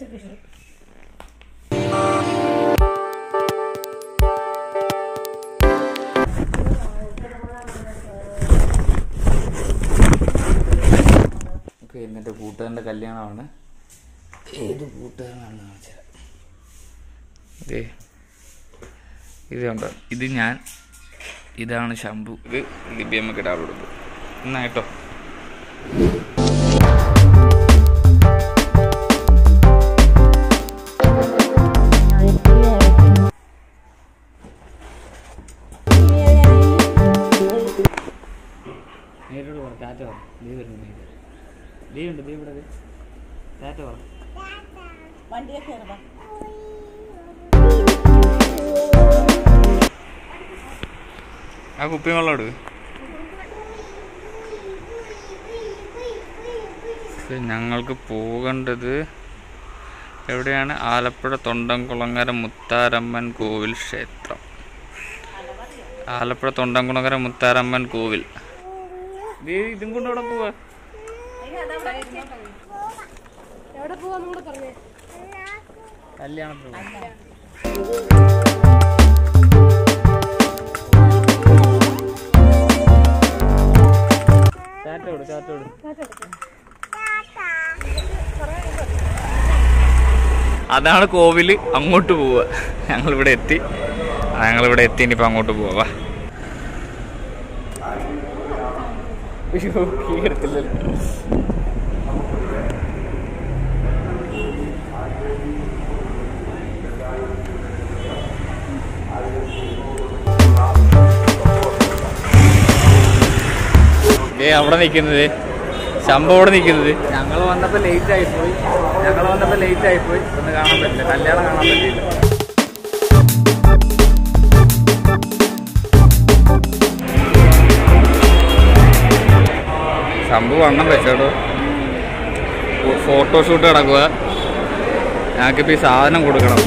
Okay ഇന്നെൻ്റെ കൂട്ടുകാരൻ്റെ കല്യാണമാണ് ഏത് കൂട്ടുകാരനാണെന്ന് കാണിച്ചുതരാം ഇതേ ഇത് കണ്ടോ ഇത് ഞാൻ ഇതാണ് ശംഭു ഇത് ലിബിയമ്മ കിടാവ് കൊടുക്കും എന്നാ കേട്ടോ നേരോട് പറ ടാറ്റ പറ ദീ വരുന്നു നീ ദീ ഉണ്ട് ദീ ഇവിടെ ദേ. ടാറ്റ പറ വണ്ടിയെ കയറുക ആ കുപ്പി വെള്ളം എടുക്ക് ഇത് ഞങ്ങൾക്ക് പോകേണ്ടത് എവിടെയാണ് ആലപ്പുഴ തൊണ്ടംകുളങ്ങര മുത്താരമ്മൻ കോവിൽ ക്ഷേത്രം ആലപ്പുഴ തൊണ്ടംകുളങ്ങര മുത്താരമ്മൻ കോവിൽ ദേ ഇതും കൊണ്ട് അവിടെ പോവാ എവിടെ പോവാന്നും കൂടെ പറഞ്ഞേ കല്യാണത്തിന് പോവാ. ടാറ്റ കൊടു ടാറ്റ കൊടു അതാണ് കോവില് അങ്ങോട്ട് പോവുക ഞങ്ങളിവിടെ എത്തി ഞങ്ങളിവിടെ എത്തി ഇനിയിപ്പോൾ അങ്ങോട്ട് പോവാ അയ്യോ, കീഴടത്തില്ലല്ലോ. ഏ അവിടെ നിൽക്കുന്നത് ശമ്പ അവിടെ നിൽക്കുന്നത് ഞങ്ങൾ വന്നപ്പോൾ ലേറ്റ് ആയിപ്പോയി ഞങ്ങൾ വന്നപ്പോൾ ലേറ്റ് ആയിപ്പോയി ഒന്ന് കാണാൻ പറ്റില്ല കല്യാണം കാണാൻ പറ്റില്ല ശംഭു വണ്ണം വെച്ചോടോ ഫോട്ടോഷൂട്ട് നടക്കുക ഞങ്ങൾക്കിപ്പോൾ ഈ സാധനം കൊടുക്കണം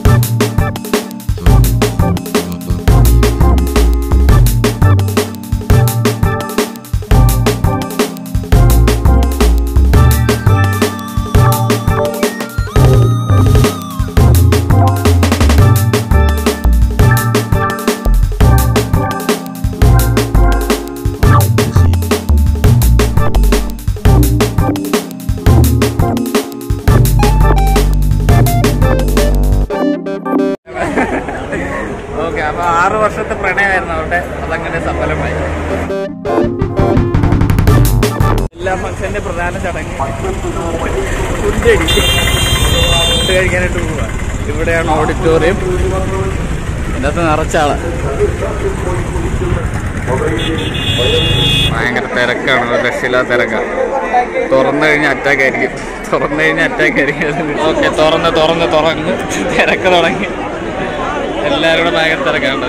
ഓക്കെ അപ്പൊ ആറ് വർഷത്തെ പ്രണയമായിരുന്നു അവിടെ അതങ്ങനെ സഫലമായി എല്ലാ ഫംഗ്ഷന്റെ പ്രധാന ചടങ്ങ് ഫുഡടി ഫുഡ് കഴിക്കാനായിട്ട് പോവുക ഇവിടെയാണ് ഓഡിറ്റോറിയം ഇതിനകത്ത് നിറച്ചാള് ഭയങ്കര തിരക്കാണ് ഒരു രക്ഷയില്ലാത്ത തിരക്കാണ് തുറന്നു കഴിഞ്ഞാൽ അറ്റാക്ക് ആയിരിക്കും തുറന്നു കഴിഞ്ഞാൽ അറ്റാക്ക് ആയിരിക്കും ഓക്കെ തുറന്ന് തുറന്ന് തുറന്ന് തിരക്ക് തുടങ്ങി എല്ലാവരും കൂടെ ഭയങ്കര തിരക്കാണ്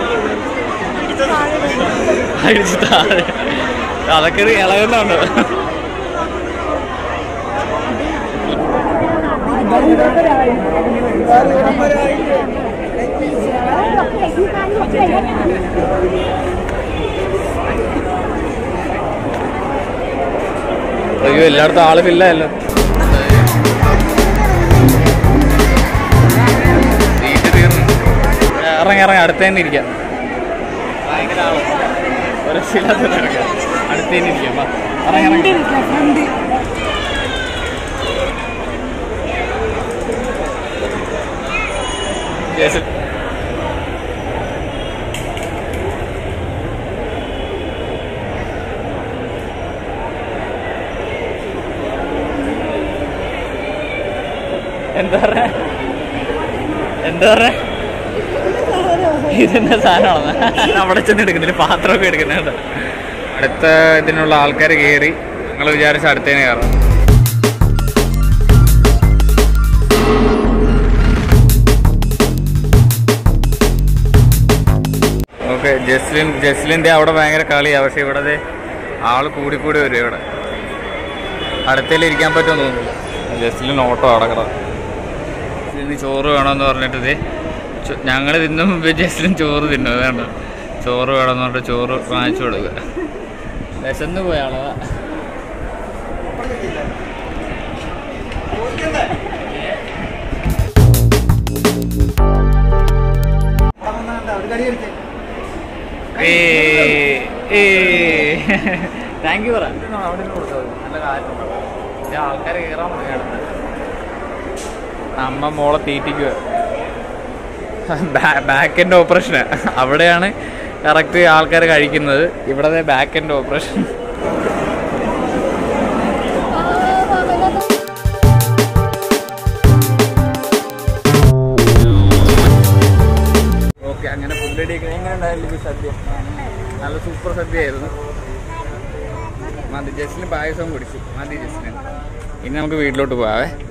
അടിച്ച് താഴെ അതൊക്കെ ഒരു ഇളകുന്നുണ്ട് അയ്യോ എല്ലായിടത്തും ആള് ഫില്ലല്ലോ സീറ്റ് തീർന്നു ഇറങ്ങി ഇറങ്ങി അടുത്ത് തന്നെ ഇരിക്കാം ഭയങ്കര ആള് ഒരു രക്ഷയില്ലാത്ത തിരക്കാ. അടുത്ത് തന്നെ ഇരിക്കാം വാ. ഇറങ്ങി ഇറങ്ങി ജേസൻ എന്താ പറയാ എന്താ പറയാ ഇതിന്റെ സാധനമാണെന്ന് അവിടെ ചെന്ന് എടുക്കുന്നില്ല പാത്രമൊക്കെ എടുക്കുന്നുണ്ട് അടുത്ത ഇതിനുള്ള ആൾക്കാർ കയറി ഞങ്ങൾ വിചാരിച്ച അടുത്തേനെ കയറാം ഓക്കെ ജസ്ലിൻ ജസ്ലിൻ്റെ അവിടെ ഭയങ്കര കളിയാണ് പക്ഷെ ഇവിടെ ദേ ആള് കൂടി കൂടി വരും ഇവിടെ അടുത്തേൽ ഇരിക്കാൻ പറ്റുമെന്ന് തോന്നുന്നു ജസ്ലിൻ ഓട്ടോ അടക്കണം ജസ്ലിന് ചോറ് വേണമെന്ന് പറഞ്ഞിട്ട് ദേ ഞങ്ങൾ തിന്നും മുമ്പ് ജസ്ലിൻ ചോറ് തിന്നും വേണ്ട ചോറ് വേണമെന്ന് പറഞ്ഞിട്ട് ചോറ് വാങ്ങിച്ചു കൊടുക്കുക വിശന്ന് പോയ ആളതാ താങ്ക് യു പറ അവിടെ നിന്ന് കൊടുത്തത് നല്ല കാറ്റുണ്ട് ആൾക്കാർ കയറാൻ തുടങ്ങി അടുത്ത് അമ്മ മോളെ തീറ്റിക്കുക ബാക്ക് എൻഡ് ഓപ്പറേഷന് അവിടെയാണ് കറക്റ്റ് ആൾക്കാർ കഴിക്കുന്നത് ഇവിടെ ബാക്ക് എൻഡ് ഓപ്പറേഷൻ ഓക്കെ അങ്ങനെ ഫുഡ് അടിയൊക്കെ എങ്ങനെ ഉണ്ടായിരുന്നു ഈ സദ്യ നല്ല സൂപ്പർ സദ്യയായിരുന്നു മതി ജസ്റ്റിന് പായസം കുടിച്ചു മതി ജസ്റ്റിന് ഇനി നമുക്ക് വീട്ടിലോട്ട് പോവാവേ